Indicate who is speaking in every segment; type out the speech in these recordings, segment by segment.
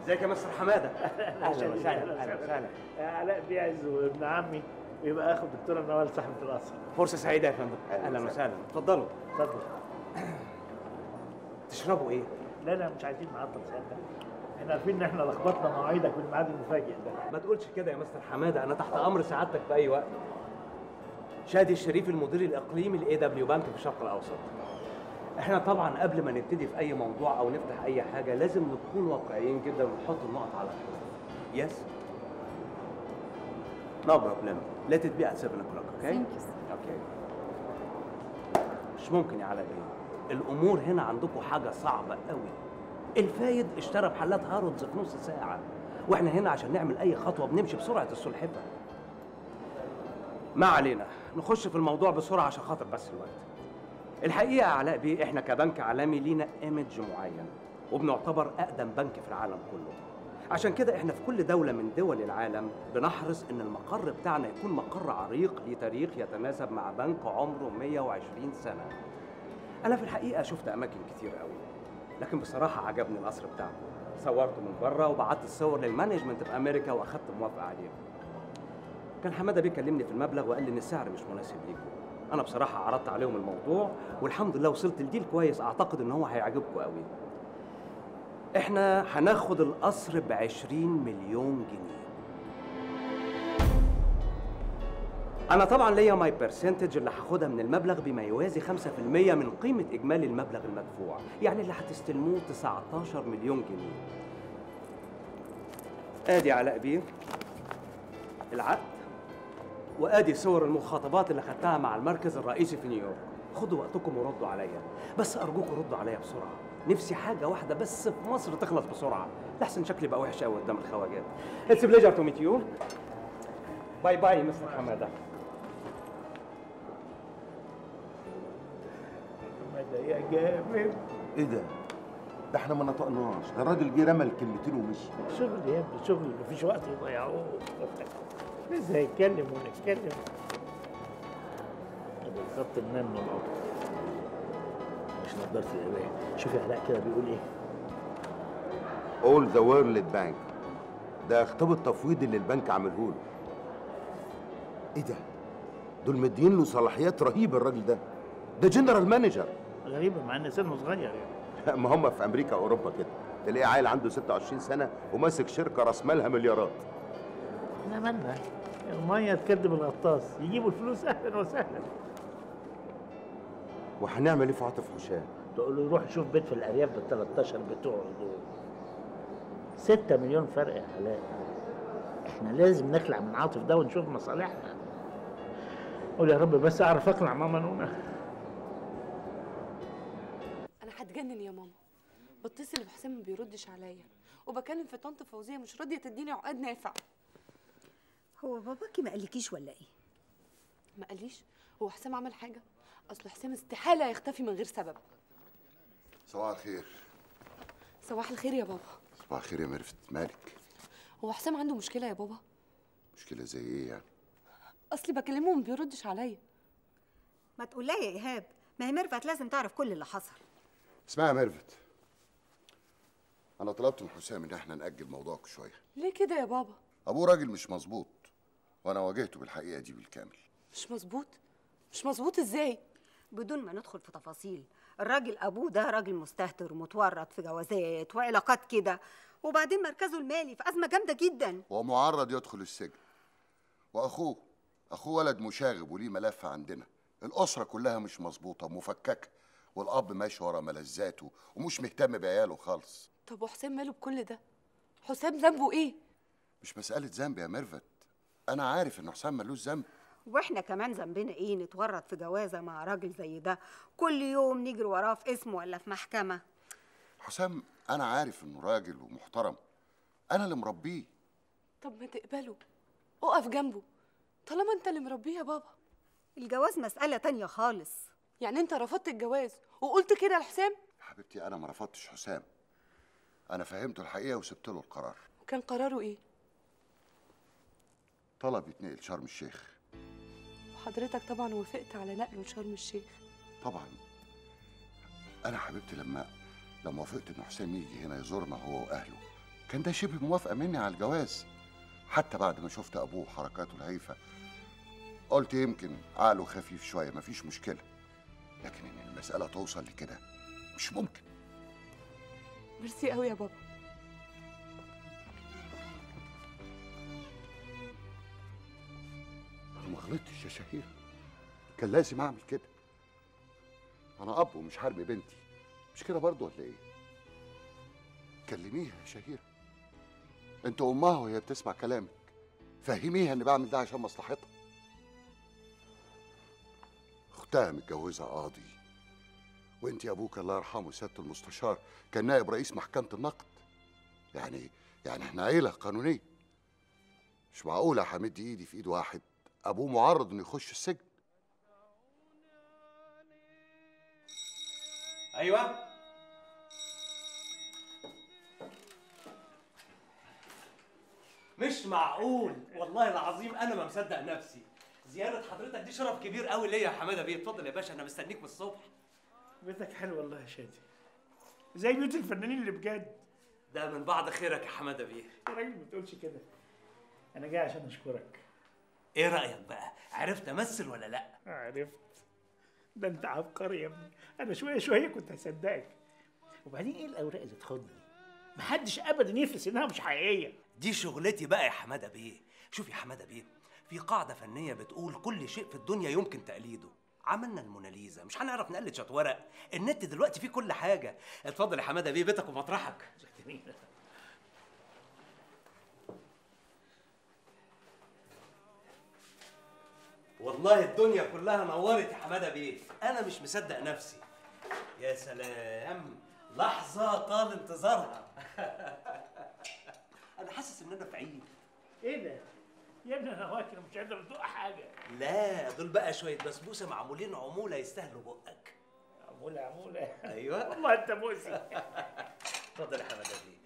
Speaker 1: ازيك يا مستر حماده اهلا وسهلا اهلا وسهلا
Speaker 2: علاء بيعز وابن عمي ويبقى اخو الدكتوره نوال صاحبه القصر
Speaker 1: فرصه سعيده يا فندم اهلا وسهلا اتفضلوا
Speaker 2: اتفضل
Speaker 1: تشربوا ايه
Speaker 2: لا لا مش عايزين نعطل سيادتك احنا عارفين ان احنا لخبطنا مواعيدك بالميعاد المفاجئ ده
Speaker 1: ما تقولش كده يا مستر حماده انا تحت امر سعادتك في اي وقت شادي الشريف المدير الاقليمي لاي دبليو بنك في الشرق الاوسط احنا طبعا قبل ما نبتدي في اي موضوع او نفتح اي حاجه لازم نكون واقعيين جدا ونحط النقط على الحروف يس No problem. Let it be at 7 o'clock, okay?
Speaker 3: Thank you, sir.
Speaker 1: Okay. مش ممكن يا علاء بيه. الأمور هنا عندكم حاجة صعبة قوي. الفايد اشترى بحلات هارودز في نص ساعة. واحنا هنا عشان نعمل أي خطوة بنمشي بسرعة السلحفة. ما علينا، نخش في الموضوع بسرعة عشان خاطر بس الوقت. الحقيقة يا علاء بيه احنا كبنك عالمي لينا ايمج معين وبنعتبر أقدم بنك في العالم كله. عشان كده احنا في كل دولة من دول العالم بنحرص ان المقر بتاعنا يكون مقر عريق ليه تاريخ يتناسب مع بنك عمره 120 سنة. أنا في الحقيقة شفت أماكن كتير قوي لكن بصراحة عجبني القصر بتاعكم. صورته من بره وبعت الصور للمانجمنت في أمريكا وأخدت موافقة عليه. كان حمادة بيكلمني في المبلغ وقال لي إن السعر مش مناسب ليكم. أنا بصراحة عرضت عليهم الموضوع والحمد لله وصلت لديل كويس أعتقد إن هو هيعجبكم قوي. احنا هناخد القصر ب 20 مليون جنيه انا طبعا ليا ماي برسنتج اللي هاخدها من المبلغ بما يوازي 5% من قيمه اجمالي المبلغ المدفوع يعني اللي هتستلموه 19 مليون جنيه ادي علاء بيه العقد وادي صور المخاطبات اللي خدتها مع المركز الرئيسي في نيويورك خدوا وقتكم وردوا عليا بس ارجوكم ردوا عليا بسرعه نفسي حاجه واحده بس في مصر تخلص بسرعه لحسن شكلي بقى وحش قوي قدام الخواجات اتس بليجر تو ميت يو باي باي مستر حماده
Speaker 2: ماذا يا جامد
Speaker 4: ايه ده؟ ده احنا ما نطقناش ده الراجل جه رمى الكلمتين ومشي
Speaker 2: شغل يا ابني شغل مفيش وقت يضيعوه لسه هيتكلم ونتكلم بالظبط ننام من الأرض مش نضارة الإله شوف يا علاء كده بيقول إيه
Speaker 4: اول ذا وورلد بانك ده خطاب التفويض اللي البنك عامله له ايه ده؟ دول مدين له صلاحيات رهيبه الراجل ده ده جنرال مانجر
Speaker 2: غريبة مع إن سنه صغير يعني
Speaker 4: ما هم في امريكا واوروبا كده تلاقيه عيل عنده 26 سنه وماسك شركه راس مالها مليارات
Speaker 2: احنا مالنا المية تكدب الغطاس يجيبوا الفلوس أهلا وسهلا
Speaker 4: وهنعمل ايه في عاطف هشام؟
Speaker 2: تقول له يروح يشوف بيت في الأرياف بال 13 بتوعه دول 6 مليون فرق يا علاء احنا لازم نخلع من عاطف ده ونشوف مصالحنا قول يا رب بس اعرف اقنع ماما نونا
Speaker 3: انا هتجنن يا ماما بتصل بحسام ما بيردش عليا وبكلم في طنط فوزيه مش راضيه تديني عقاد نافع
Speaker 5: هو باباكي ما قالكيش ولا ايه
Speaker 3: ما قاليش هو حسام عمل حاجه اصل حسام استحاله يختفي من غير سبب
Speaker 6: صباح الخير
Speaker 3: صباح الخير يا بابا
Speaker 6: صباح الخير يا ميرفت مالك
Speaker 3: هو حسام عنده مشكله يا بابا
Speaker 6: مشكلة زي ايه يعني
Speaker 3: اصلي بكلمه وما بيردش عليا
Speaker 5: ما تقول لها يا ايهاب ما هي ميرفت لازم تعرف كل اللي حصل
Speaker 6: اسمعي يا ميرفت انا طلبت من حسام ان احنا نأجل موضوعك شوية
Speaker 3: ليه كده يا بابا
Speaker 6: ابوه راجل مش مظبوط وانا واجهته بالحقيقة دي بالكامل
Speaker 3: مش مظبوط مش مظبوط ازاي
Speaker 5: بدون ما ندخل في تفاصيل الراجل ابوه ده راجل مستهتر ومتورط في جوازات وعلاقات كده وبعدين مركزه المالي في ازمه جامده جدا
Speaker 6: ومعرض يدخل السجن واخوه اخوه ولد مشاغب وليه ملف عندنا الاسرة كلها مش مظبوطة مفككة والاب ماشي ورا ملذاته ومش مهتم بعياله خالص
Speaker 3: طب وحسام ماله بكل ده حسام ذنبه ايه
Speaker 6: مش مسألة ذنب يا ميرفت انا عارف ان حسام ملوش ذنب
Speaker 5: واحنا كمان ذنبنا ايه نتورط في جوازه مع راجل زي ده كل يوم نجري وراه في اسم ولا في محكمه
Speaker 6: حسام انا عارف انه راجل ومحترم انا اللي مربيه
Speaker 3: طب ما تقبله اقف جنبه طالما انت اللي مربيه يا بابا
Speaker 5: الجواز مساله تانية خالص
Speaker 3: يعني انت رفضت الجواز وقلت كده لحسام
Speaker 6: حبيبتي انا ما رفضتش حسام انا فهمته الحقيقه وسبت له القرار
Speaker 3: كان قراره ايه
Speaker 6: طلب يتنقل شرم الشيخ
Speaker 3: وحضرتك طبعا وافقت على نقله لشرم الشيخ
Speaker 6: طبعا انا حبيبتي لما لما وافقت ان حسام يجي هنا يزورنا هو واهله كان ده شبه موافقه مني على الجواز حتى بعد ما شفت ابوه وحركاته الهايفه قلت يمكن عقله خفيف شويه مفيش مشكله لكن ان المساله توصل لكده مش ممكن
Speaker 3: ميرسي قوي يا بابا
Speaker 6: انا ما غلطتش يا شهير كان لازم اعمل كده انا اب ومش حارمي بنتي مش كده برضه ولا ايه كلميها يا شهير انت امها وهي بتسمع كلامك فهميها اني بعمل ده عشان مصلحتها اختها متجوزه قاضي وانت يا ابوك الله يرحمه سياده المستشار كان نائب رئيس محكمه النقد يعني يعني احنا عيله قانونيه مش معقول همد ايدي في ايد واحد ابوه معرض انه يخش السجن
Speaker 1: ايوه مش معقول والله العظيم انا ما مصدق نفسي زيارة حضرتك دي شرف كبير قوي ليا يا حماده بيه اتفضل يا باشا انا مستنيك من الصبح
Speaker 2: بيتك حلو والله يا شادي زي بيوت الفنانين اللي بجد
Speaker 1: ده من بعد خيرك يا حماده بيه
Speaker 2: يا راجل ما تقولش كده انا جاي عشان اشكرك
Speaker 1: ايه رايك بقى عرفت امثل ولا لا
Speaker 2: عرفت ده انت عبقري يا ابني انا شويه شويه كنت هصدقك وبعدين ايه الاوراق اللي تخضني محدش ابدا يفلس انها مش حقيقيه
Speaker 1: دي شغلتي بقى يا حماده بيه شوف يا حماده بيه في قاعده فنيه بتقول كل شيء في الدنيا يمكن تقليده عملنا الموناليزا مش هنعرف نقلد شويه ورق النت دلوقتي فيه كل حاجه اتفضل يا حماده بيه بيتك ومطرحك والله الدنيا كلها نورت يا حماده بيه انا مش مصدق نفسي يا سلام لحظه طال انتظارها انا حاسس ان انا في عيد
Speaker 2: ايه ده يا ابني انا واكل مش قادر ادوق حاجه
Speaker 1: لا دول بقى شويه بسبوسه معمولين عموله يستاهلوا بقك
Speaker 2: عموله عموله
Speaker 1: ايوه
Speaker 2: والله انت مؤذي
Speaker 1: اتفضل يا حماده بيه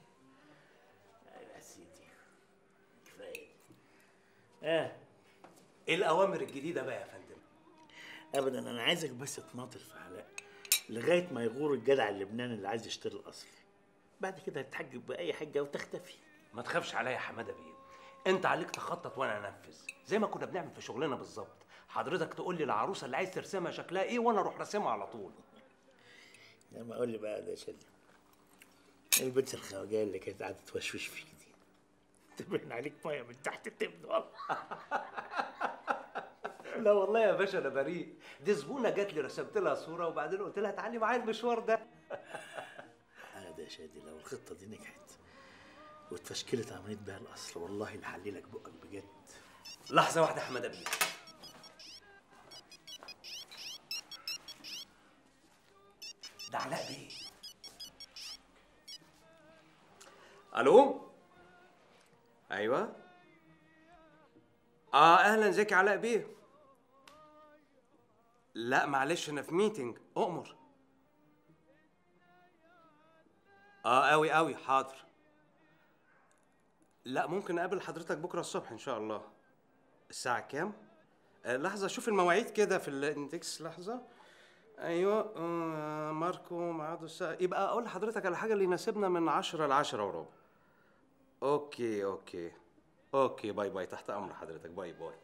Speaker 2: يا سيدي كفايه اه
Speaker 1: ايه الاوامر الجديده بقى يا فندم
Speaker 2: ابدا انا عايزك بس تماطل في علاء لغايه ما يغور الجدع اللبناني اللي عايز يشتري القصر بعد كده هتحجب باي حاجه وتختفي
Speaker 1: ما تخافش عليا يا حماده بيه انت عليك تخطط وانا انفذ زي ما كنا بنعمل في شغلنا بالظبط حضرتك تقول لي العروسه اللي عايز ترسمها شكلها ايه وانا اروح راسمها على طول
Speaker 2: لما اقول لي بقى ده شادي البنت الخواجه اللي كانت قاعده توشوش فيك دي تبين عليك ميه من تحت التبن والله
Speaker 1: لا والله يا باشا انا بريء دي زبونه جات لي رسمت لها صوره وبعدين قلت لها تعالي معايا المشوار ده
Speaker 2: اه ده يا شادي لو الخطه دي نجحت واتفشكلت عمليه بيع القصر والله لحللك بقك بجد
Speaker 1: لحظه واحده يا حماده بيه ده علاء بيه الو ايوه اه اهلا ازيك يا علاء بيه لا معلش انا في ميتنج اؤمر اه قوي قوي حاضر لا ممكن اقابل حضرتك بكره الصبح ان شاء الله الساعه كام آه لحظه شوف المواعيد كده في الاندكس لحظه ايوه آه ماركو ميعاده الساعه يبقى اقول لحضرتك على حاجه اللي يناسبنا من 10 ل 10 وربع اوكي اوكي اوكي باي باي تحت امر حضرتك باي باي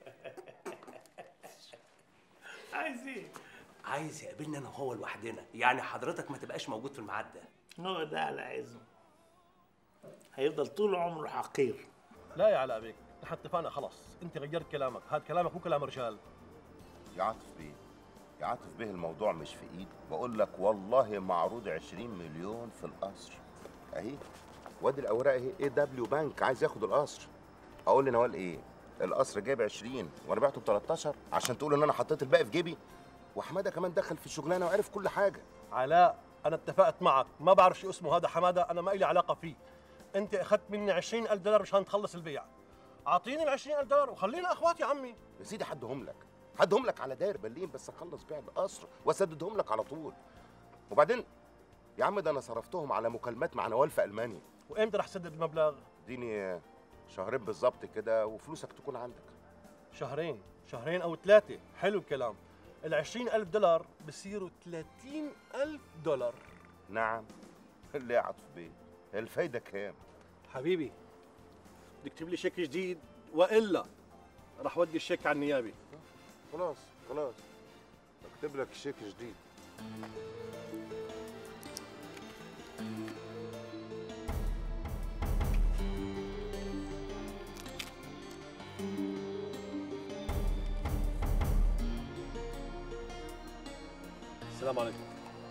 Speaker 2: عايز ايه؟
Speaker 1: عايز يقابلني انا وهو لوحدنا يعني حضرتك ما تبقاش موجود في الميعاد ده
Speaker 2: هو ده على عايزه هيفضل طول عمره حقير
Speaker 7: لا يا علاء بيك نحن اتفقنا خلاص انت غيرت كلامك هذا كلامك مو كلام رجال
Speaker 4: يا عاطف بيه يا عاطف بيه الموضوع مش في ايدي بقول لك والله معروض 20 مليون في القصر اهي وادي الاوراق اهي ايه دبليو بنك عايز ياخد القصر اقول لنوال ايه القصر جايب 20 وانا بعته ب 13 عشان تقول ان انا حطيت الباقي في جيبي وحماده كمان دخل في الشغلانه وعرف كل حاجه
Speaker 7: علاء انا اتفقت معك ما بعرف شو اسمه هذا حماده انا ما لي علاقه فيه انت اخذت مني 20000 دولار مشان تخلص البيع اعطيني ال 20000 دولار وخلينا اخوات يا عمي
Speaker 4: يا سيدي حدهم لك حدهم لك على داير برلين بس اخلص بيع القصر واسددهم لك على طول وبعدين يا عم ده انا صرفتهم على مكالمات مع نوال في المانيا
Speaker 7: وامتى رح تسدد المبلغ
Speaker 4: اديني شهرين بالظبط كده وفلوسك تكون عندك
Speaker 7: شهرين شهرين او ثلاثه حلو الكلام ال 20000 دولار بصيروا 30000 دولار
Speaker 4: نعم اللي يعطف بيه الفايدة كام
Speaker 7: حبيبي بدك تكتب لي شيك جديد والا راح ودي الشيك على النيابه
Speaker 4: خلاص خلاص اكتب لك شيك جديد
Speaker 7: السلام عليكم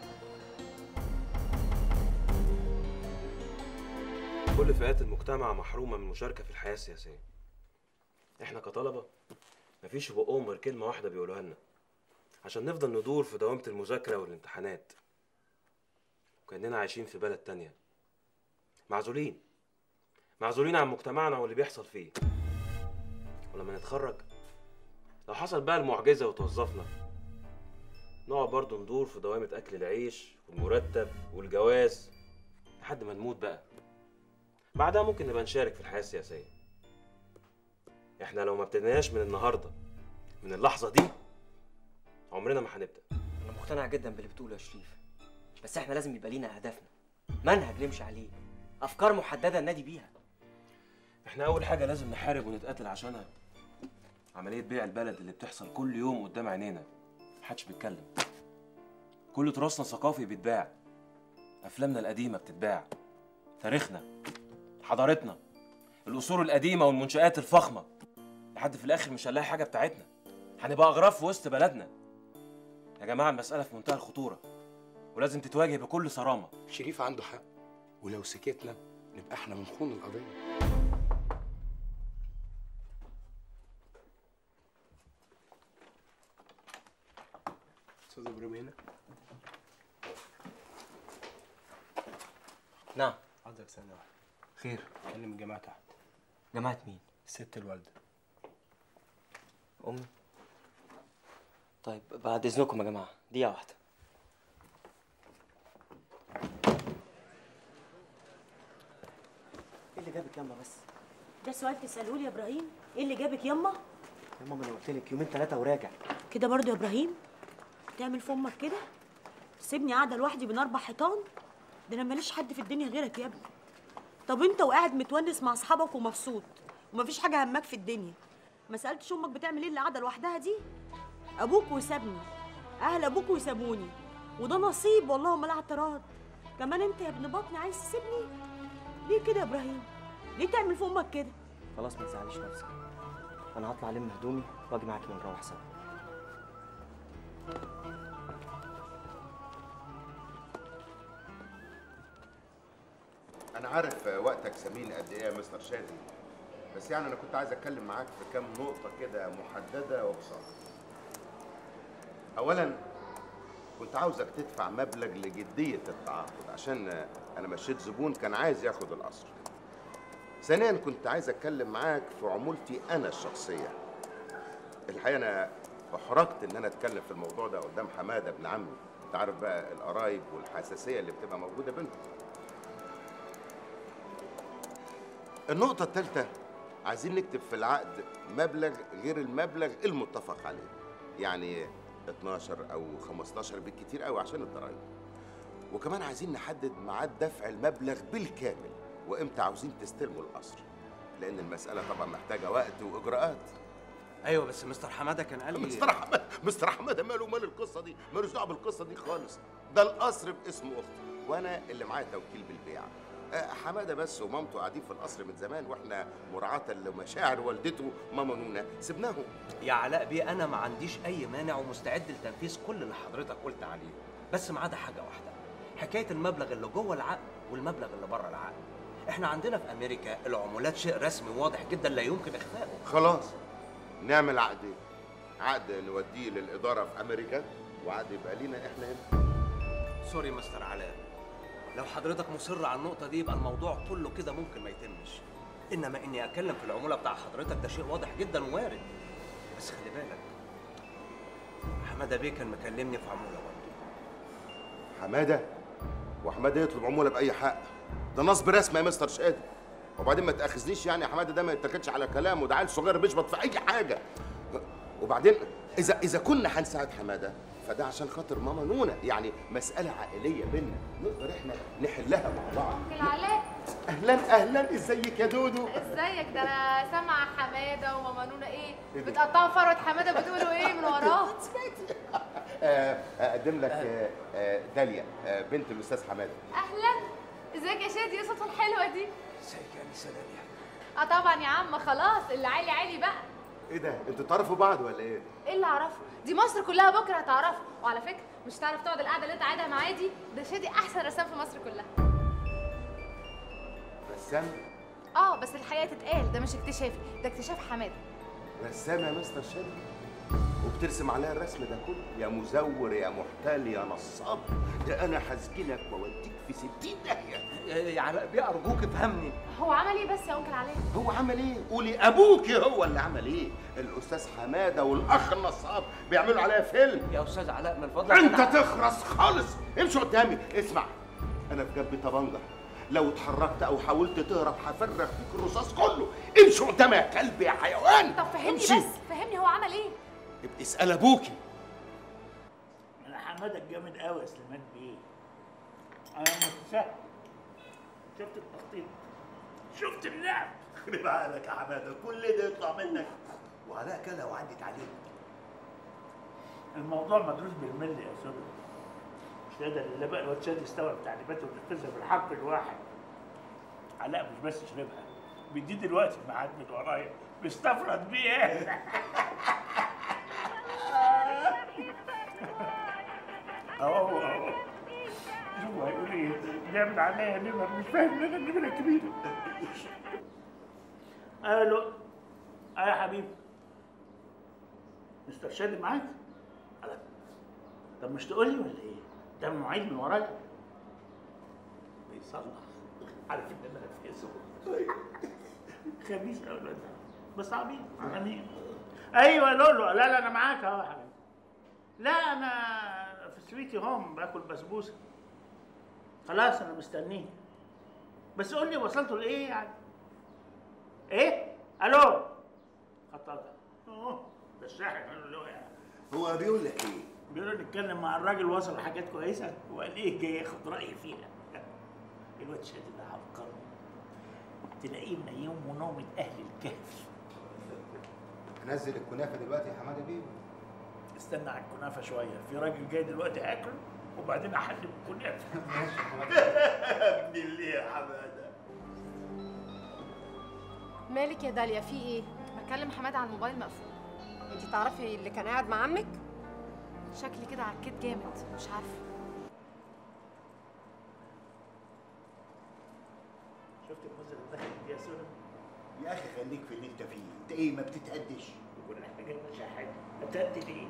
Speaker 8: كل فئات المجتمع محرومة من المشاركة في الحياة السياسية احنا كطلبة مفيش في بقهم غير كلمة واحدة بيقولوها لنا عشان نفضل ندور في دوامة المذاكرة والامتحانات وكأننا عايشين في بلد تانية معزولين معزولين عن مجتمعنا واللي بيحصل فيه ولما نتخرج لو حصل بقى المعجزة وتوظفنا نقعد برضه ندور في دوامة أكل العيش والمرتب والجواز لحد ما نموت بقى بعدها ممكن نبقى نشارك في الحياة السياسية احنا لو ما ابتديناش من النهاردة من اللحظة دي عمرنا ما هنبدأ
Speaker 9: انا مقتنع جدا باللي بتقوله يا شريف بس احنا لازم يبقى لينا اهدافنا منهج نمشي عليه افكار محدده ننادي بيها
Speaker 8: احنا أول حاجة لازم نحارب ونتقاتل عشانها عملية بيع البلد اللي بتحصل كل يوم قدام عينينا محدش بيتكلم كل تراثنا الثقافي بيتباع أفلامنا القديمة بتتباع تاريخنا حضارتنا القصور القديمة والمنشآت الفخمة لحد في الآخر مش هنلاقي حاجة بتاعتنا هنبقى أغراب في وسط بلدنا يا جماعة المسألة في منتهى الخطورة ولازم تتواجه بكل صرامة
Speaker 10: شريف عنده حق ولو سكتنا نبقى احنا بنخون القضيه استاذ ابراهيم هنا
Speaker 9: نعم
Speaker 10: حضرتك ثانيه واحده
Speaker 9: خير
Speaker 10: كلم الجماعه تحت
Speaker 9: جماعه مين
Speaker 10: ست الوالده
Speaker 9: امي طيب بعد اذنكم يا جماعه دقيقه واحده ايه اللي جابك ياما بس
Speaker 11: ده سؤال تسأله لي يا ابراهيم ايه اللي جابك يما
Speaker 9: يا ماما انا قلت لك يومين ثلاثه وراجع
Speaker 11: كده برضو يا ابراهيم تعمل في امك كده تسيبني قاعده لوحدي بين اربع حيطان ده انا ماليش حد في الدنيا غيرك يا ابني طب انت وقاعد متونس مع اصحابك ومبسوط ومفيش حاجه همك في الدنيا ما سالتش امك بتعمل ايه اللي قاعده لوحدها دي ابوك وسابني اهل ابوك وسابوني وده نصيب والله ما لا اعتراض كمان انت يا ابن بطني عايز تسيبني ليه كده يا ابراهيم ليه تعمل في امك كده
Speaker 9: خلاص ما تزعليش نفسك انا هطلع الم هدومي واجي معاكي ونروح سوا
Speaker 4: انا عارف وقتك ثمين قد ايه يا مستر شادي بس يعني انا كنت عايز اتكلم معاك في كام نقطه كده محدده وبصراحه اولا كنت عاوزك تدفع مبلغ لجديه التعاقد عشان انا مشيت زبون كان عايز ياخد القصر ثانيا كنت عايز اتكلم معاك في عمولتي انا الشخصيه الحقيقه انا احرجت ان انا اتكلم في الموضوع ده قدام حماده ابن عمي انت عارف بقى القرايب والحساسيه اللي بتبقى موجوده بينهم النقطة الثالثة عايزين نكتب في العقد مبلغ غير المبلغ المتفق عليه يعني 12 أو 15 بالكتير قوي عشان الضرايب وكمان عايزين نحدد ميعاد دفع المبلغ بالكامل وامتى عاوزين تستلموا القصر لأن المسألة طبعا محتاجة وقت وإجراءات
Speaker 1: ايوه بس مستر حماده كان قال لي
Speaker 4: مستر حماد مستر حماده ماله ومال القصة دي مالوش دعوة بالقصة دي خالص ده القصر باسم أختي وأنا اللي معايا توكيل بالبيع آه، حماده بس ومامته قاعدين في القصر من زمان واحنا مراعاة لمشاعر والدته ماما نونا سيبناهم
Speaker 1: يا علاء بيه انا ما عنديش اي مانع ومستعد لتنفيذ كل اللي حضرتك قلت عليه بس ما عدا حاجه واحده حكايه المبلغ اللي جوه العقد والمبلغ اللي بره العقد احنا عندنا في امريكا العمولات شيء رسمي واضح جدا لا يمكن اخفائه
Speaker 4: خلاص نعمل عقدين عقد نوديه للإدارة في أمريكا وعقد يبقى لينا إحنا هنا
Speaker 1: سوري مستر علاء لو حضرتك مصر على النقطة دي يبقى الموضوع كله كده ممكن ما يتمش إنما إني أتكلم في العمولة بتاع حضرتك ده شيء واضح جدا ووارد بس خلي بالك حمادة بيه كان مكلمني في عمولة برضه
Speaker 4: حمادة وحمادة يطلب عمولة بأي حق ده نصب رسمي يا مستر شادي وبعدين ما تاخذنيش يعني يا حماده ده ما يتاخدش على كلامه ده عيل صغير بيشبط في اي حاجه وبعدين اذا اذا كنا هنساعد حماده فده عشان خاطر ماما نونا يعني مساله عائليه بينا نقدر احنا نحلها مع بعض
Speaker 12: انكل علاء
Speaker 4: اهلا اهلا ازيك يا دودو
Speaker 12: ازيك ده انا سامعه حماده وماما نونا ايه
Speaker 4: إيه ده؟
Speaker 12: بتقطعوا فروه حماده بتقولوا ايه من وراه
Speaker 4: آه، اقدم لك آه، آه، داليا آه، بنت الاستاذ حماده
Speaker 12: اهلا ازيك يا شادي ايه الصوت الحلوه دي
Speaker 4: ازيك يا انسه داليا
Speaker 12: اه طبعا يا عم خلاص اللي عالي عالي بقى
Speaker 4: ايه ده انتوا تعرفوا بعض ولا ايه
Speaker 12: ايه اللي اعرفه دي مصر كلها بكره هتعرفه وعلى فكره مش هتعرف تقعد القعده اللي انت قاعدها معايا دي ده شادي احسن رسام في مصر كلها
Speaker 4: رسام
Speaker 12: اه بس الحقيقه تتقال ده مش اكتشافي ده اكتشاف حماده
Speaker 4: رسام يا مستر شادي وبترسم عليها الرسم ده كله يا مزور يا محتال يا نصاب ده انا هسجنك واوديك في ستين داهيه
Speaker 1: يا علاء بيه ارجوك افهمني
Speaker 12: هو عمل ايه بس يا انكل علاء
Speaker 4: هو عمل ايه قولي ابوك هو اللي عمل ايه الاستاذ حماده والاخ النصاب بيعملوا عليها فيلم
Speaker 1: يا استاذ علاء من فضلك
Speaker 4: انت
Speaker 1: أنا-
Speaker 4: تخرس خالص امشي قدامي اسمع انا في جنبي طبنجه لو اتحركت او حاولت تهرب هفرغ فيك الرصاص كله امشي قدامي يا كلب يا حيوان
Speaker 12: طب فهمني
Speaker 4: امشي.
Speaker 12: بس فهمني هو عمل ايه
Speaker 4: ابقي اسال ابوكي
Speaker 2: انا حمادك جامد قوي يا سليمان بيه انا متفهم شفت التخطيط شفت اللعب
Speaker 13: خرب عقلك يا حماده كل ده يطلع منك وعلاء كلها وعدت عليك
Speaker 2: الموضوع مدروس بالملي يا سيدي مش قادر الا بقى الواد شادي يستوعب تعليماته وينفذها بالحرف الواحد علاء مش بس شربها بيديه دلوقتي الميعاد من ورايا بيستفرد بيه اهو اهو شوفوا هيقول ايه بيعمل عليا نمر مش فاهم ان انا النمره الكبيره الو اه يا حبيبي مستر شادي معاك؟ قال طب مش تقول لي ولا ايه؟ ده معيد من ورايا بيصلح عارف ان انا هفكسه خبيث قوي الواد ده بس عبيط امين ايوه لولو لا لا انا معاك اهو يا حبيبي لا انا في سويتي هوم باكل بسبوسه خلاص انا مستنيه بس قول لي وصلتوا لايه يعني ايه الو خطاطة اوه ده الشاحن قال له يعني
Speaker 13: هو بيقول لك ايه
Speaker 2: بيقولوا نتكلم مع الراجل وصل لحاجات كويسه وقال ايه جاي ياخد رايي فيها الواد شادي ده عبقري تلاقيه منيم ونومة اهل الكهف
Speaker 4: نزل الكنافه دلوقتي يا حماده بيه
Speaker 2: استنى على الكنافه شويه في راجل جاي دلوقتي هاكله وبعدين احلب الكنافه
Speaker 13: ابن اللي يا حماده
Speaker 12: مالك يا داليا في ايه بكلم حماده على الموبايل مقفول
Speaker 5: انت تعرفي اللي كان قاعد مع عمك
Speaker 12: شكلي كده عكيت جامد مش عارفه
Speaker 2: شفت الموزه اللي دخلت دي يا سونا
Speaker 13: يا اخي خليك في اللي انت فيه انت ايه ما بتتقدش
Speaker 2: وكل حاجه مش حاجه هتأدي ليه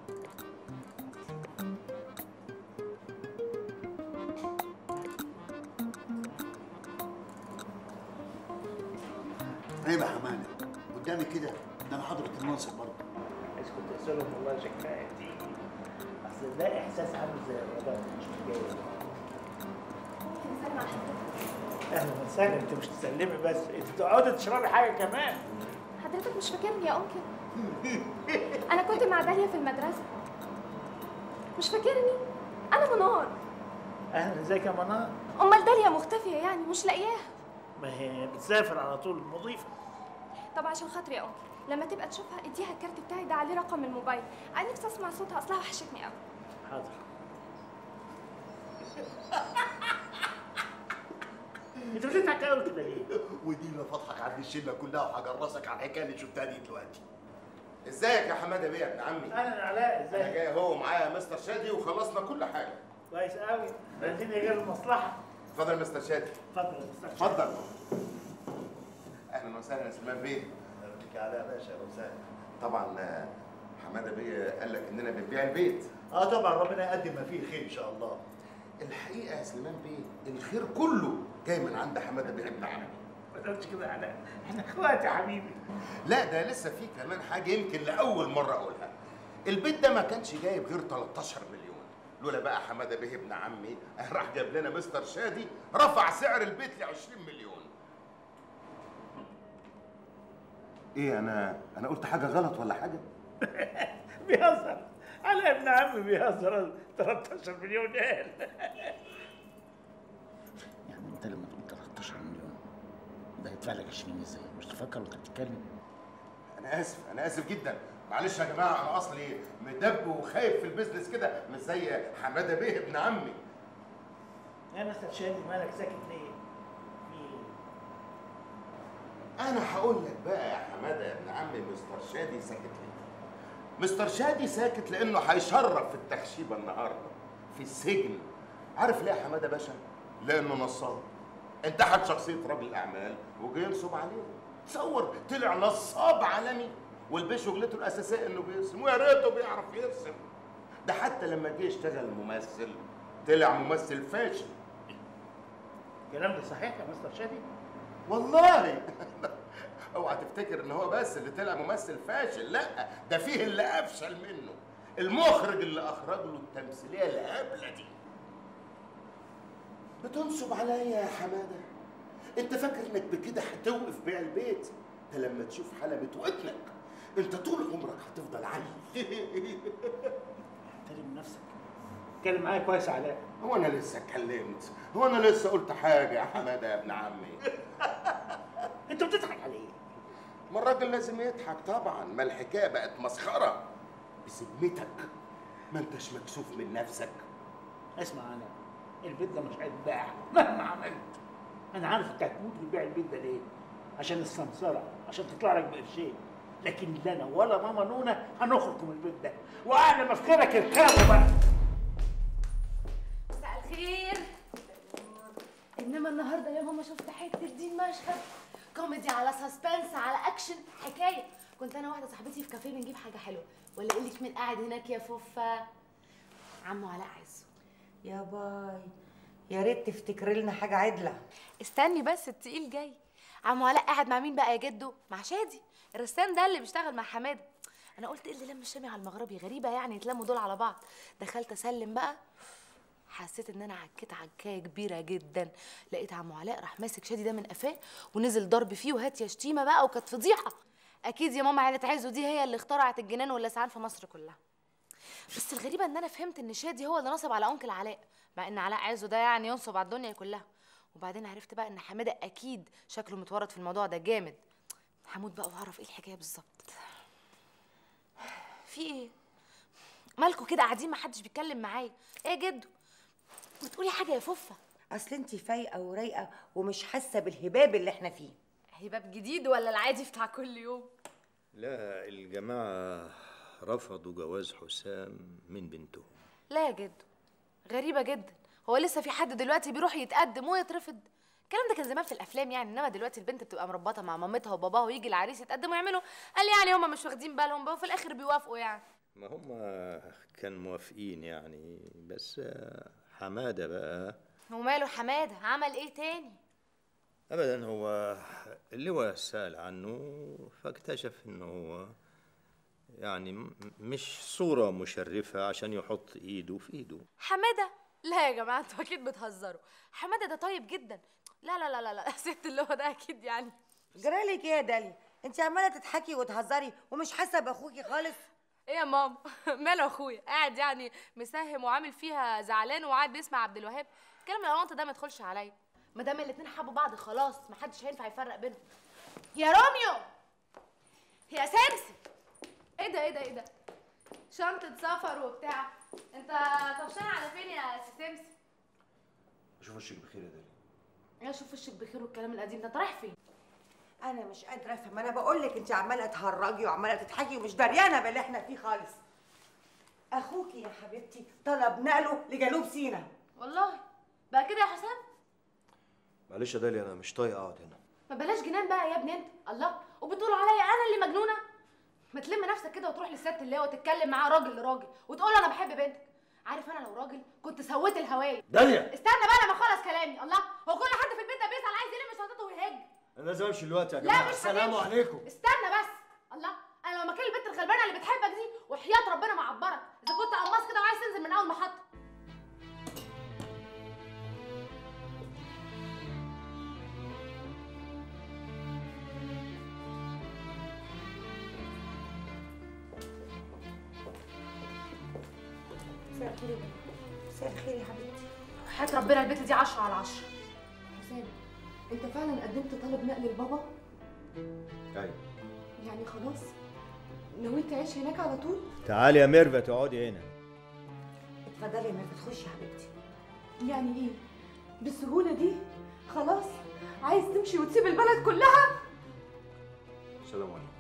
Speaker 13: عيب يا حماده قدامي كده ده انا حضره المنصب برضه
Speaker 2: اسكت يا سونا والله شكلها دي اصل ده احساس عامل زي الرباط مش جاي اهلا وسهلا انت مش تسلمي بس انت تقعدي تشربي حاجه كمان
Speaker 12: حضرتك مش فاكرني يا انكل انا كنت مع داليا في المدرسه مش فاكرني انا منار
Speaker 2: اهلا ازيك يا منار
Speaker 12: امال داليا مختفيه يعني مش لاقياها
Speaker 2: ما هي بتسافر على طول مضيفه
Speaker 12: طب عشان خاطري يا انكل لما تبقى تشوفها اديها الكارت بتاعي ده عليه رقم الموبايل انا نفسي اسمع صوتها اصلها وحشتني قوي
Speaker 2: حاضر انت بتضحك قوي كده ليه؟
Speaker 13: ودي اللي فضحك عند الشله كلها وهجرسك على الحكايه اللي شفتها دي دلوقتي
Speaker 4: ازيك يا حماده بيه يا ابن عمي
Speaker 2: اهلا علاء
Speaker 4: انا
Speaker 2: ازيك؟
Speaker 4: جاي اهو معايا مستر شادي وخلصنا كل حاجه
Speaker 2: كويس قوي عايزين غير المصلحه
Speaker 4: اتفضل يا مستر شادي
Speaker 2: اتفضل يا مستر
Speaker 4: اتفضل اهلا وسهلا يا سليمان بيه
Speaker 13: بك على يا باشا اهلا وسهلا
Speaker 4: طبعا آه، حماده بيه قال لك اننا بنبيع البيت
Speaker 13: اه طبعا ربنا يقدم ما فيه الخير ان شاء الله
Speaker 4: الحقيقه يا سليمان بيه الخير كله جاي من عند حماده بيه ابن عمي
Speaker 2: ما تقولش كده يا علاء احنا اخوات يا حبيبي
Speaker 4: لا ده لسه في كمان حاجه يمكن لاول مره اقولها البيت ده ما كانش جايب غير 13 مليون لولا بقى حماده بيه ابن عمي راح جاب لنا مستر شادي رفع سعر البيت ل 20 مليون ايه انا انا قلت حاجه غلط ولا حاجه
Speaker 2: بيهزر على ابن عمي بيهزر 13 مليون قال يعني انت لما تقول 13 مليون ده يدفع لك 20 ازاي؟ مش تفكر وانت بتتكلم
Speaker 4: انا اسف انا اسف جدا معلش يا جماعه انا اصلي مدب وخايف في البيزنس كده مش زي حماده بيه ابن عمي
Speaker 2: يا مستر شادي مالك ساكت ليه؟
Speaker 4: انا هقول لك بقى يا حماده يا ابن عمي مستر شادي ساكت ليه مستر شادي ساكت لانه هيشرف في التخشيبه النهارده في السجن عارف ليه يا حماده باشا لانه نصاب انتحل شخصيه راجل اعمال وجاي ينصب عليه تصور طلع نصاب عالمي والبيه شغلته الاساسيه انه بيرسم ويا ريته بيعرف يرسم ده حتى لما جه يشتغل ممثل طلع ممثل فاشل
Speaker 2: الكلام ده صحيح يا مستر شادي؟
Speaker 4: والله اوعى تفتكر ان هو بس اللي طلع ممثل فاشل لا ده فيه اللي افشل منه المخرج اللي اخرج له التمثيليه الهبله دي بتنصب عليا يا حماده انت فاكر انك بكده هتوقف بيع البيت ده لما تشوف حلبة ودنك انت طول عمرك هتفضل عيل
Speaker 2: احترم نفسك اتكلم معايا كويس يا علاء
Speaker 4: هو انا لسه اتكلمت هو انا لسه قلت حاجه يا حماده يا ابن عمي
Speaker 2: انت بتضحك على ايه
Speaker 4: ما الراجل لازم يضحك طبعا ما الحكايه بقت مسخره بذمتك ما انتش مكسوف من نفسك
Speaker 2: اسمع انا البيت ده مش هيتباع مهما عملت انا عارف انت هتموت وتبيع البيت ده ليه عشان السمسره عشان تطلع لك بقرشين لكن لا انا ولا ماما نونا هنخرج من البيت ده واعلى ما في خيرك اركبوا بقى
Speaker 3: مساء الخير انما النهارده يا ماما شفت حته دين مشهد كوميدي على سسبنس على اكشن حكايه كنت انا واحده صاحبتي في كافيه بنجيب حاجه حلوه ولا اقول لك مين قاعد هناك يا فوفا عمو علاء عزو
Speaker 14: يا باي يا ريت تفتكر لنا حاجه عدله
Speaker 3: استني بس التقيل جاي عمو علاء قاعد مع مين بقى يا جدو مع شادي الرسام ده اللي بيشتغل مع حماده انا قلت ايه اللي لم الشامي على المغربي غريبه يعني يتلموا دول على بعض دخلت اسلم بقى حسيت ان انا عكيت عكايه كبيره جدا لقيت عمو علاء راح ماسك شادي ده من قفاه ونزل ضرب فيه وهات يا شتيمه بقى وكانت فضيحه اكيد يا ماما عيله عزو دي هي اللي اخترعت الجنان واللسعان في مصر كلها بس الغريبه ان انا فهمت ان شادي هو اللي نصب على انكل علاء مع ان علاء عزو ده يعني ينصب على الدنيا كلها وبعدين عرفت بقى ان حماده اكيد شكله متورط في الموضوع ده جامد هموت بقى واعرف ايه الحكايه بالظبط في ايه مالكوا كده قاعدين محدش بيتكلم معايا ايه يا جدو ما تقولي حاجه يا فوفا
Speaker 14: اصل انت فايقه ورايقه ومش حاسه بالهباب اللي احنا فيه
Speaker 3: هباب جديد ولا العادي بتاع كل يوم
Speaker 15: لا الجماعة رفضوا جواز حسام من بنتهم
Speaker 3: لا يا جدو غريبه جدا هو لسه في حد دلوقتي بيروح يتقدم ويترفض الكلام ده كان زمان في الافلام يعني انما دلوقتي البنت بتبقى مربطه مع مامتها وباباها ويجي العريس يتقدم ويعملوا قال يعني هما مش واخدين بالهم بقى وفي الاخر بيوافقوا يعني
Speaker 15: ما هم كان موافقين يعني بس آه، حمادة بقى
Speaker 3: وماله حماده عمل ايه تاني
Speaker 15: ابدا هو اللواء سأل عنه فاكتشف انه هو يعني م- مش صورة مشرفة عشان يحط ايده في ايده
Speaker 3: حماده لا يا جماعه انتوا اكيد بتهزروا حماده ده طيب جدا لا لا لا لا لا ست اللي هو ده اكيد يعني
Speaker 14: جرالك ايه يا دالي انت عماله تضحكي وتهزري ومش حاسه باخوكي خالص
Speaker 3: ايه يا ماما ماله اخويا قاعد يعني مساهم وعامل فيها زعلان وقاعد بيسمع عبد الوهاب الكلام الغلط ده ما يدخلش عليا ما دام الاتنين حبوا بعض خلاص ما حدش هينفع يفرق بينهم يا روميو يا سمسم ايه ده ايه ده ايه ده شنطة سفر وبتاع انت طفشان على فين يا سي سمسم
Speaker 8: اشوف وشك بخير يا دالي
Speaker 3: يا شوف وشك بخير والكلام القديم ده انت رايح فين
Speaker 14: انا مش قادره افهم انا بقول لك انت عماله تهرجي وعماله تضحكي ومش دريانه باللي احنا فيه خالص اخوكي يا حبيبتي طلب نقله لجنوب سيناء
Speaker 3: والله بقى كده يا حسام
Speaker 8: معلش يا دالي انا مش طايق اقعد هنا
Speaker 3: ما بلاش جنان بقى يا ابني انت الله وبتقول عليا انا اللي مجنونه ما تلم نفسك كده وتروح للست اللي هو وتتكلم معاه راجل لراجل وتقول له انا بحب بنتك عارف انا لو راجل كنت سويت الهوايه
Speaker 8: داليا
Speaker 3: استنى بقى لما اخلص كلامي الله هو كل حد في البيت ده بيزعل عايز يلم شنطته ويهج
Speaker 8: انا لازم امشي دلوقتي يا
Speaker 3: لا
Speaker 8: جماعه
Speaker 3: مش
Speaker 8: السلام
Speaker 3: هتمشي.
Speaker 8: عليكم
Speaker 3: استنى بس الله انا لو مكان البنت الغلبانه اللي بتحبك دي وحياه ربنا معبرك اذا كنت قماص كده وعايز تنزل من اول محطه
Speaker 5: مساء الخير يا بنت مساء الخير يا حبيبتي
Speaker 3: حياة ربنا البت دي عشرة على عشرة
Speaker 12: حسام انت فعلا قدمت طلب نقل لبابا
Speaker 15: ايوه
Speaker 12: يعني خلاص نويت تعيش هناك على طول
Speaker 15: تعالي يا ميرفت تقعدي هنا
Speaker 14: اتفضلي يا ميرفت خشي يا حبيبتي
Speaker 12: يعني ايه بالسهولة دي خلاص عايز تمشي وتسيب البلد كلها
Speaker 15: السلام عليكم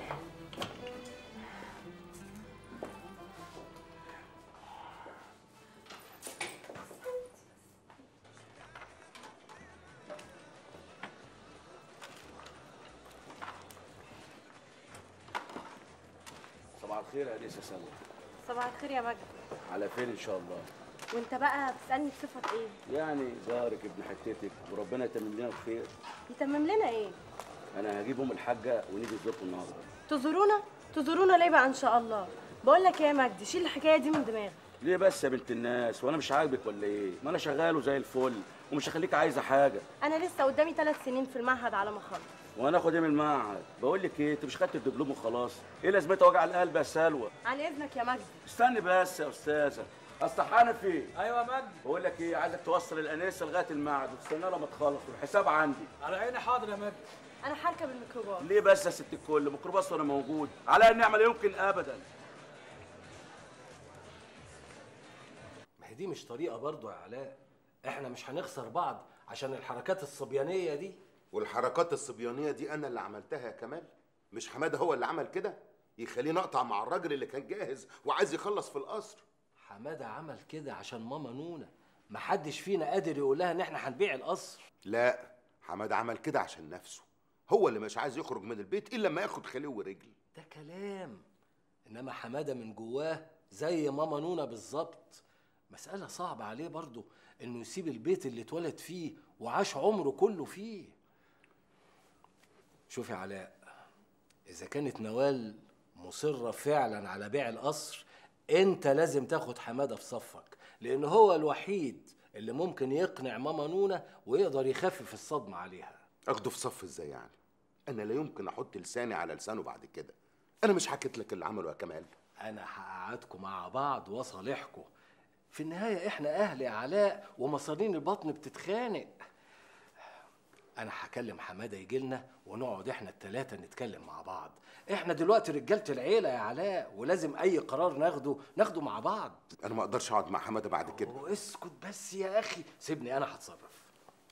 Speaker 16: صباح الخير يا انسه سلمى
Speaker 17: صباح الخير يا مجد
Speaker 16: على فين ان شاء الله
Speaker 17: وانت بقى بتسالني بصفه ايه
Speaker 16: يعني ظهرك ابن حتتك وربنا يتمم لنا الخير
Speaker 17: يتمم لنا ايه
Speaker 16: انا هجيب ام الحاجه ونيجي نزوركم النهارده
Speaker 17: تزورونا تزورونا ليه بقى ان شاء الله بقول لك ايه يا مجدي شيل الحكايه دي من دماغك
Speaker 16: ليه بس يا بنت الناس وانا مش عاجبك ولا ايه ما انا شغال وزي الفل ومش هخليك عايزه حاجه
Speaker 17: انا لسه قدامي ثلاث سنين في المعهد على ما اخلص
Speaker 16: وانا اخد ايه من المعهد بقول لك ايه انت مش خدت الدبلوم وخلاص ايه لازمتها وجع القلب يا سلوى
Speaker 17: على اذنك يا مجدي
Speaker 16: استني بس يا استاذه اصل حنفي ايوه يا مجدي بقول لك ايه عايزك توصل الانسه لغايه المعهد وتستنى لما تخلص والحساب عندي
Speaker 17: على عيني حاضر يا مجدي انا هركب الميكروباص
Speaker 16: ليه بس يا ست الكل ميكروباص وانا موجود على النعمه لا يمكن ابدا
Speaker 18: ما هي دي مش طريقه برضه يا علاء احنا مش هنخسر بعض عشان الحركات الصبيانيه دي
Speaker 4: والحركات الصبيانيه دي انا اللي عملتها يا كمال مش حماده هو اللي عمل كده يخليني اقطع مع الراجل اللي كان جاهز وعايز يخلص في القصر
Speaker 18: حماده عمل كده عشان ماما نونا محدش فينا قادر يقول لها ان احنا هنبيع القصر
Speaker 4: لا حماده عمل كده عشان نفسه هو اللي مش عايز يخرج من البيت الا لما ياخد خليه ورجل
Speaker 18: ده كلام انما حماده من جواه زي ماما نونا بالظبط مسألة صعبة عليه برضه انه يسيب البيت اللي اتولد فيه وعاش عمره كله فيه شوف يا علاء اذا كانت نوال مصرة فعلا على بيع القصر انت لازم تاخد حمادة في صفك لان هو الوحيد اللي ممكن يقنع ماما نونا ويقدر يخفف الصدمة عليها
Speaker 4: اخده في صف ازاي يعني انا لا يمكن احط لساني على لسانه بعد كده انا مش حكيت لك اللي عمله يا كمال
Speaker 18: انا هقعدكم مع بعض واصالحكم في النهاية احنا اهل يا علاء ومصارين البطن بتتخانق انا هكلم حماده يجي لنا ونقعد احنا التلاتة نتكلم مع بعض احنا دلوقتي رجاله العيله يا علاء ولازم اي قرار ناخده ناخده مع بعض
Speaker 4: انا ما اقدرش اقعد مع حماده بعد كده
Speaker 18: اسكت بس يا اخي سيبني انا هتصرف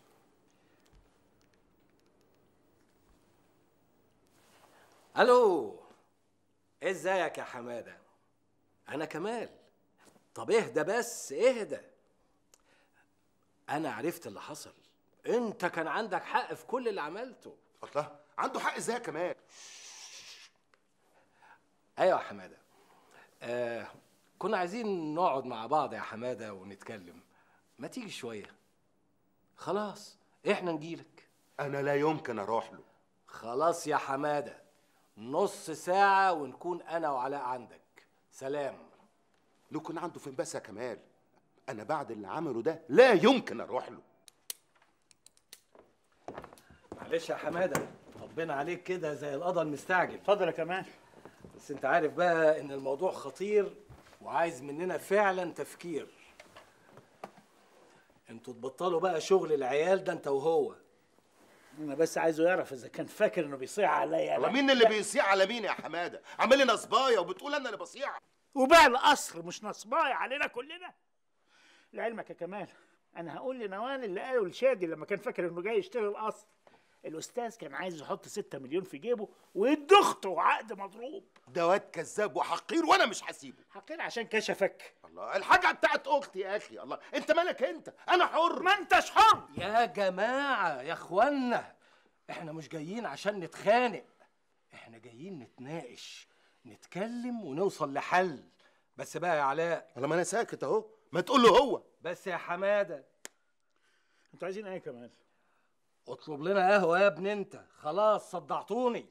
Speaker 18: الو ازيك يا حماده انا كمال طب اهدى بس اهدى انا عرفت اللي حصل انت كان عندك حق في كل اللي عملته
Speaker 4: الله عنده حق ازاي يا كمال
Speaker 18: ايوه يا حماده آه كنا عايزين نقعد مع بعض يا حماده ونتكلم ما تيجي شويه خلاص احنا نجيلك
Speaker 4: انا لا يمكن اروح له
Speaker 18: خلاص يا حماده نص ساعه ونكون انا وعلاء عندك سلام
Speaker 4: نكون عنده فين بس يا كمال انا بعد اللي عمله ده لا يمكن اروح له
Speaker 18: معلش يا حماده ربنا عليك كده زي القضا المستعجل
Speaker 2: اتفضل يا كمال
Speaker 18: بس انت عارف بقى ان الموضوع خطير وعايز مننا فعلا تفكير انتوا تبطلوا بقى شغل العيال ده انت وهو
Speaker 2: انا بس عايزه يعرف اذا كان فاكر انه بيصيع عليا
Speaker 4: الله مين اللي بيصيع على مين يا حماده عامل لي نصبايه وبتقول انا اللي بصيع
Speaker 2: وباع القصر مش نصبايا علينا كلنا لعلمك يا كمال انا هقول لنوال اللي قاله لشادي لما كان فاكر انه جاي يشتري القصر الاستاذ كان عايز يحط 6 مليون في جيبه ويدي اخته عقد مضروب
Speaker 4: ده واد كذاب وحقير وانا مش هسيبه
Speaker 2: حقير عشان كشفك
Speaker 4: الله الحاجه بتاعت اختي يا اخي الله انت مالك انت انا حر
Speaker 2: ما انتش حر
Speaker 18: يا جماعه يا اخوانا احنا مش جايين عشان نتخانق احنا جايين نتناقش نتكلم ونوصل لحل بس بقى يا علاء
Speaker 4: الله ما انا ساكت اهو ما تقول له هو
Speaker 18: بس يا حماده
Speaker 2: انتوا عايزين ايه كمان
Speaker 18: اطلب لنا قهوه يا ابن انت خلاص صدعتوني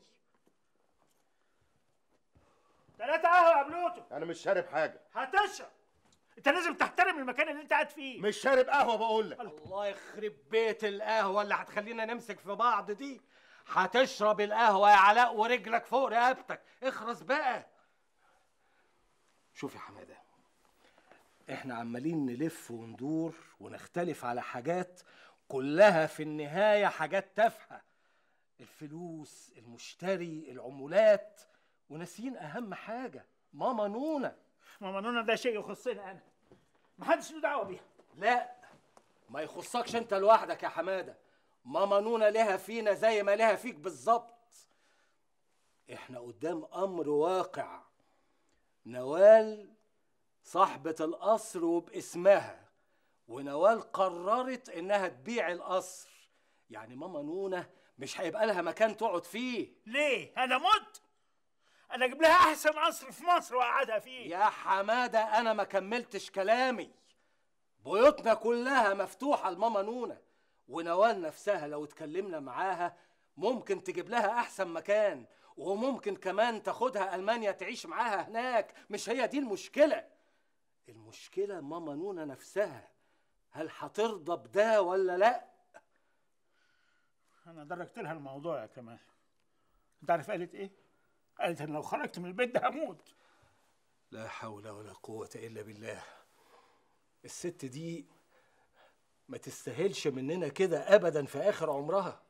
Speaker 2: ثلاثة قهوة يا بلوتو
Speaker 4: انا مش شارب حاجه
Speaker 2: هتشرب انت لازم تحترم المكان اللي انت قاعد فيه
Speaker 4: مش شارب قهوه بقول لك
Speaker 18: الله يخرب بيت القهوه اللي هتخلينا نمسك في بعض دي هتشرب القهوه يا علاء ورجلك فوق رقبتك اخرس بقى شوف يا حماده احنا عمالين نلف وندور ونختلف على حاجات كلها في النهاية حاجات تافهة الفلوس المشتري العمولات وناسيين أهم حاجة ماما نونا
Speaker 2: ماما نونا ده شيء يخصني انا محدش له دعوه بيها
Speaker 18: لا ما يخصكش انت لوحدك يا حماده ماما نونا لها فينا زي ما لها فيك بالظبط احنا قدام امر واقع نوال صاحبة القصر وباسمها ونوال قررت انها تبيع القصر يعني ماما نونا مش هيبقى لها مكان تقعد فيه
Speaker 2: ليه انا مت انا اجيب لها احسن قصر في مصر واقعدها فيه
Speaker 18: يا حماده انا ما كملتش كلامي بيوتنا كلها مفتوحه لماما نونا ونوال نفسها لو اتكلمنا معاها ممكن تجيب لها احسن مكان وممكن كمان تاخدها المانيا تعيش معاها هناك مش هي دي المشكله المشكله ماما نونا نفسها هل هترضى بده ولا لا
Speaker 2: انا درجت لها الموضوع يا كمال انت عارف قالت ايه قالت ان لو خرجت من البيت ده هموت
Speaker 18: لا حول ولا قوة إلا بالله الست دي ما تستاهلش مننا كده أبدا في آخر عمرها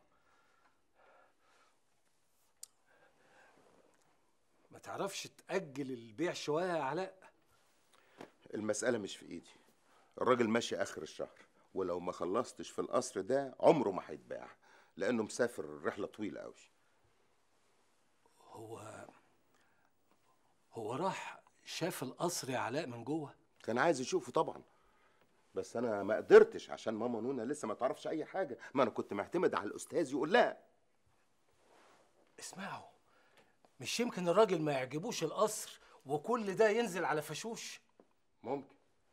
Speaker 18: ما تعرفش تأجل البيع شوية يا علاء
Speaker 4: المسألة مش في إيدي الراجل ماشي آخر الشهر ولو ما خلصتش في القصر ده عمره ما هيتباع لأنه مسافر رحلة طويلة أوي
Speaker 18: هو هو راح شاف القصر يا علاء من جوه
Speaker 4: كان عايز يشوفه طبعا بس أنا ما قدرتش عشان ماما نونا لسه ما تعرفش أي حاجة ما أنا كنت معتمد على الأستاذ يقول لها
Speaker 18: اسمعوا مش يمكن الراجل ما يعجبوش القصر وكل ده ينزل على فشوش
Speaker 4: ممكن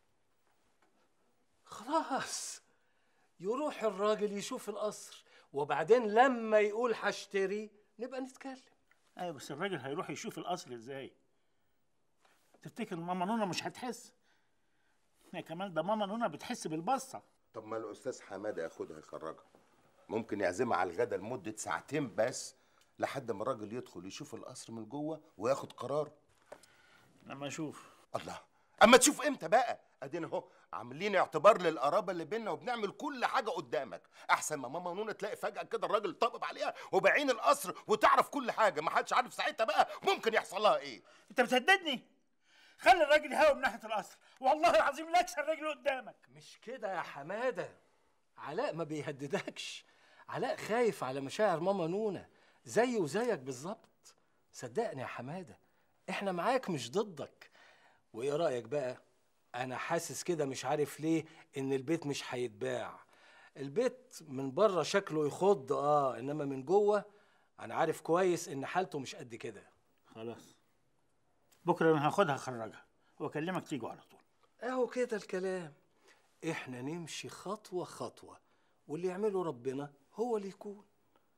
Speaker 18: خلاص يروح الراجل يشوف القصر وبعدين لما يقول هشتري نبقى نتكلم
Speaker 2: ايوه بس الراجل هيروح يشوف القصر ازاي تفتكر ماما نونا مش هتحس يا كمال ده ماما نونا بتحس بالبصه
Speaker 4: طب ما الأستاذ حمادة ياخدها يخرجها ممكن يعزمها على الغدا لمدة ساعتين بس لحد ما الراجل يدخل يشوف القصر من جوه وياخد قرار
Speaker 2: لما اشوف
Speaker 4: الله اما تشوف امتى بقى ادينا اهو عاملين اعتبار للقرابه اللي بينا وبنعمل كل حاجه قدامك احسن ما ماما نونا تلاقي فجاه كده الراجل طبب عليها وبعين القصر وتعرف كل حاجه ما حدش عارف ساعتها بقى ممكن يحصل لها ايه
Speaker 2: انت بتهددني خلي الراجل يهاوي من ناحيه القصر والله العظيم لا اكسر رجله قدامك
Speaker 18: مش كده يا حماده علاء ما بيهددكش علاء خايف على مشاعر ماما نونا زيه وزيك بالظبط صدقني يا حماده احنا معاك مش ضدك وايه رايك بقى انا حاسس كده مش عارف ليه ان البيت مش هيتباع البيت من بره شكله يخض اه انما من جوه انا عارف كويس ان حالته مش قد كده
Speaker 2: خلاص بكره انا هاخدها اخرجها واكلمك تيجوا على طول
Speaker 18: اهو كده الكلام احنا نمشي خطوه خطوه واللي يعمله ربنا هو اللي يكون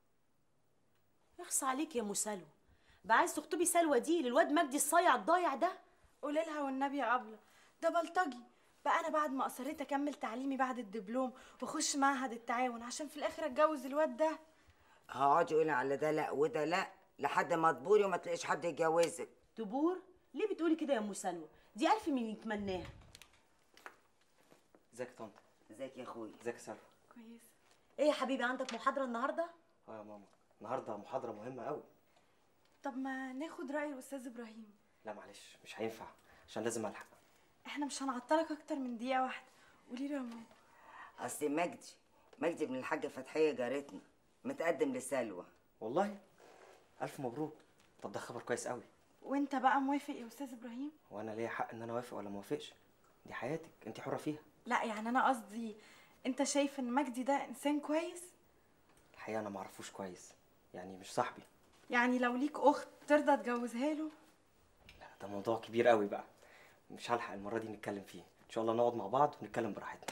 Speaker 11: يخص عليك يا ام سلوى بقى عايز تخطبي سلوى دي للواد مجدي الصايع الضايع ده
Speaker 17: قولي لها والنبي يا أبلة ده بلطجي بقى أنا بعد ما أصريت أكمل تعليمي بعد الدبلوم وأخش معهد التعاون عشان في الآخر أتجوز الواد ده
Speaker 14: هقعد يقول على ده لا وده لا لحد ما تبوري وما تلاقيش حد يتجوزك
Speaker 11: تبور ليه بتقولي كده يا ام سلوى دي الف من يتمناها
Speaker 9: ازيك يا طنط
Speaker 14: ازيك يا اخويا
Speaker 9: ازيك يا سلوى
Speaker 17: كويس
Speaker 11: ايه يا حبيبي عندك محاضره النهارده
Speaker 9: اه يا ماما النهارده محاضره مهمه قوي
Speaker 17: طب ما ناخد رأي الأستاذ إبراهيم
Speaker 9: لا معلش مش هينفع عشان لازم الحق
Speaker 17: احنا مش هنعطلك أكتر من دقيقة واحدة قولي له يا ماما
Speaker 14: اصل مجدي مجدي ابن الحاجه فتحيه جارتنا متقدم لسلوى
Speaker 9: والله الف مبروك طب ده خبر كويس قوي
Speaker 17: وانت بقى موافق يا أستاذ إبراهيم
Speaker 9: وانا ليا حق ان انا اوافق ولا ما اوافقش دي حياتك انت حره فيها
Speaker 17: لا يعني أنا قصدي انت شايف ان مجدي ده إنسان كويس
Speaker 9: الحقيقه انا ما اعرفوش كويس يعني مش صاحبي
Speaker 17: يعني لو ليك أخت ترضى تجوزها له
Speaker 9: لا ده موضوع كبير قوي بقى مش هلحق المره دي نتكلم فيه ان شاء الله نقعد مع بعض ونتكلم براحتنا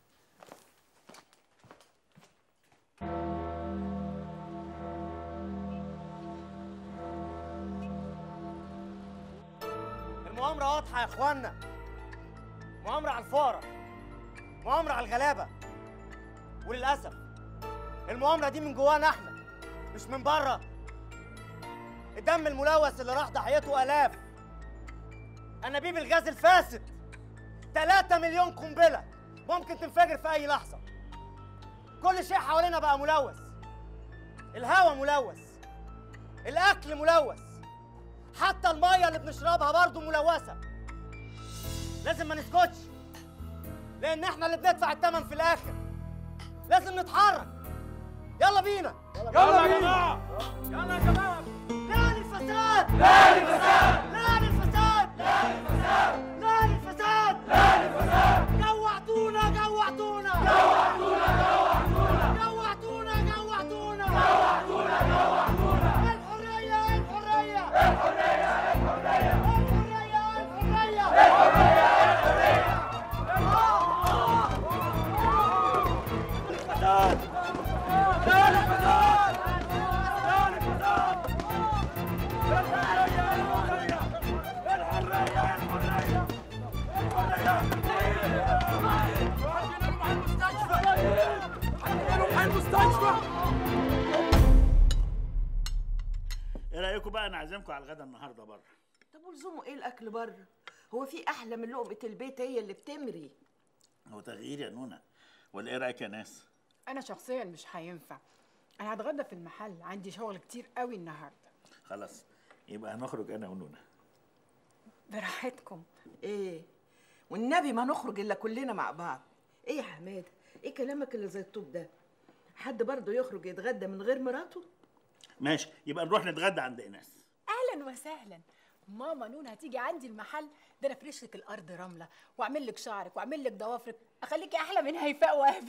Speaker 19: المؤامرة واضحة يا اخوانا مؤامرة على الفقراء مؤامرة على الغلابة وللأسف المؤامرة دي من جوانا احنا مش من بره الدم الملوث اللي راح ضحيته آلاف أنابيب الغاز الفاسد 3 مليون قنبله ممكن تنفجر في اي لحظه كل شيء حوالينا بقى ملوث الهواء ملوث الاكل ملوث حتى الميه اللي بنشربها برضه ملوثه لازم ما نسكتش لان احنا اللي بندفع الثمن في الاخر لازم نتحرك يلا بينا
Speaker 16: يلا يا جماعة.
Speaker 19: يلا يا جماعه لا للفساد لا للفساد لا للفساد لا للفساد لا للفساد لا للفساد جوعتونا جوعتونا جوعتونا جوعتونا جوعتونا جوعتونا جوعتونا جوعتونا الحرية الحرية الحرية الحرية الحرية الحرية
Speaker 16: الفساد لا للفساد لا للفساد الحرية الحرية الحرية
Speaker 20: ايه رايكم بقى انا عازمكم على الغدا النهارده بره
Speaker 14: طب ولزومه ايه الاكل بره هو في احلى من لقمه البيت هي اللي بتمري
Speaker 20: هو تغيير يا نونا ولا ايه رايك يا ناس
Speaker 21: انا شخصيا مش هينفع انا هتغدى في المحل عندي شغل كتير قوي النهارده
Speaker 20: خلاص يبقى هنخرج انا ونونا
Speaker 21: براحتكم
Speaker 14: ايه والنبي ما نخرج الا كلنا مع بعض ايه يا حماده ايه كلامك اللي زي الطوب ده حد برضه يخرج يتغدى من غير مراته
Speaker 20: ماشي يبقى نروح نتغدى عند ايناس
Speaker 21: اهلا وسهلا ماما نون هتيجي عندي المحل ده انا افرش لك الارض رمله واعمل لك شعرك واعمل لك ضوافرك اخليكي احلى من هيفاء وهبي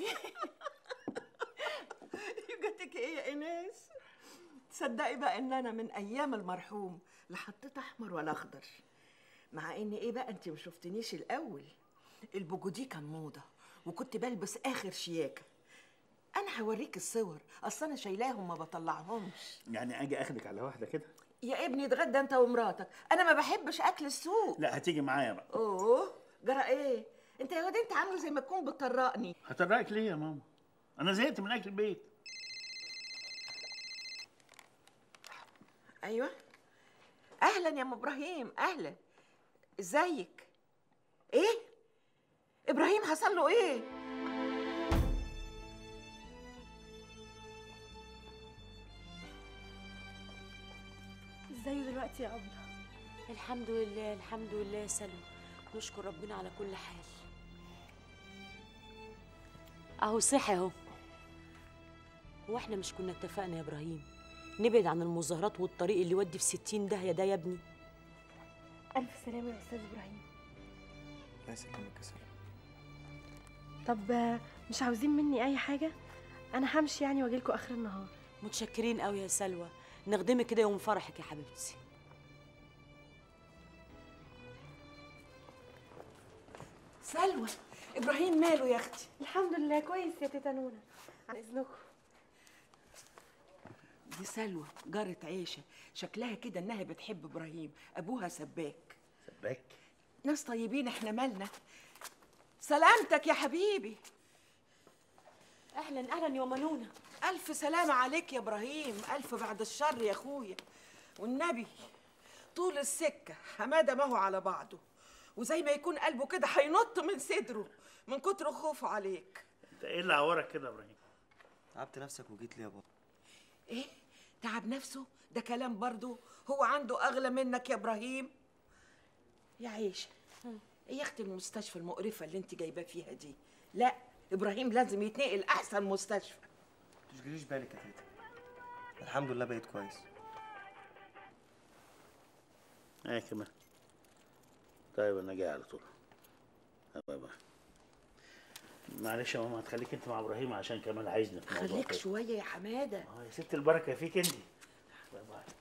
Speaker 14: يوجتك ايه يا ايناس تصدقي بقى ان انا من ايام المرحوم لا حطيت احمر ولا اخضر مع ان ايه بقى انت ما شفتنيش الاول البوجودي كان موضه وكنت بلبس اخر شياكه انا هوريك الصور اصل انا شايلاهم ما بطلعهمش
Speaker 20: يعني اجي اخدك على واحده كده
Speaker 14: يا ابني اتغدى انت ومراتك انا ما بحبش اكل السوق
Speaker 20: لا هتيجي معايا بقى
Speaker 14: اوه جرى ايه انت يا واد انت عامله زي ما تكون بتطرقني
Speaker 20: هتراك ليه يا ماما انا زهقت من اكل البيت
Speaker 14: ايوه اهلا يا ام ابراهيم اهلا ازيك ايه ابراهيم حصل له ايه
Speaker 17: ازاي دلوقتي يا ابله
Speaker 11: الحمد لله الحمد لله يا سلوى نشكر ربنا على كل حال اهو صحي اهو هو احنا مش كنا اتفقنا يا ابراهيم نبعد عن المظاهرات والطريق اللي يودي في ستين داهيه ده يا ابني
Speaker 17: الف سلامه يا استاذ ابراهيم
Speaker 22: الله يسلمك يا سلام
Speaker 17: طب آه، مش عاوزين مني اي حاجه انا همشي يعني واجيلكوا اخر النهار
Speaker 11: متشكرين قوي يا سلوى نخدمك كده يوم فرحك يا حبيبتي
Speaker 14: سلوى ابراهيم ماله يا اختي
Speaker 17: الحمد لله كويس يا تيتا نونا عن اذنكم
Speaker 14: دي سلوى جارة عيشة شكلها كده انها بتحب ابراهيم ابوها سباك
Speaker 20: سباك
Speaker 14: ناس طيبين احنا مالنا سلامتك يا حبيبي
Speaker 11: اهلا اهلا يا منونه
Speaker 14: الف سلامة عليك يا ابراهيم الف بعد الشر يا اخويا والنبي طول السكة حمادة ما هو على بعضه وزي ما يكون قلبه كده هينط من صدره من كتر خوفه عليك
Speaker 20: انت ايه اللي عورك كده يا ابراهيم
Speaker 22: تعبت نفسك وجيت لي يا بابا
Speaker 14: ايه تعب نفسه ده كلام برضو هو عنده اغلى منك يا ابراهيم يا عيشه ايه يا اختي المستشفى المقرفه اللي انت جايباه فيها دي لا ابراهيم لازم يتنقل احسن مستشفى
Speaker 22: تشغليش بالك يا تيتا الحمد لله بقيت كويس
Speaker 20: ايه كمان طيب انا جاي على طول باي باي معلش يا ماما هتخليك انت مع ابراهيم عشان كمان عايزني في موضوع
Speaker 14: خليك
Speaker 20: كده.
Speaker 14: شويه يا حماده
Speaker 20: اه يا ست البركه فيك انت باي باي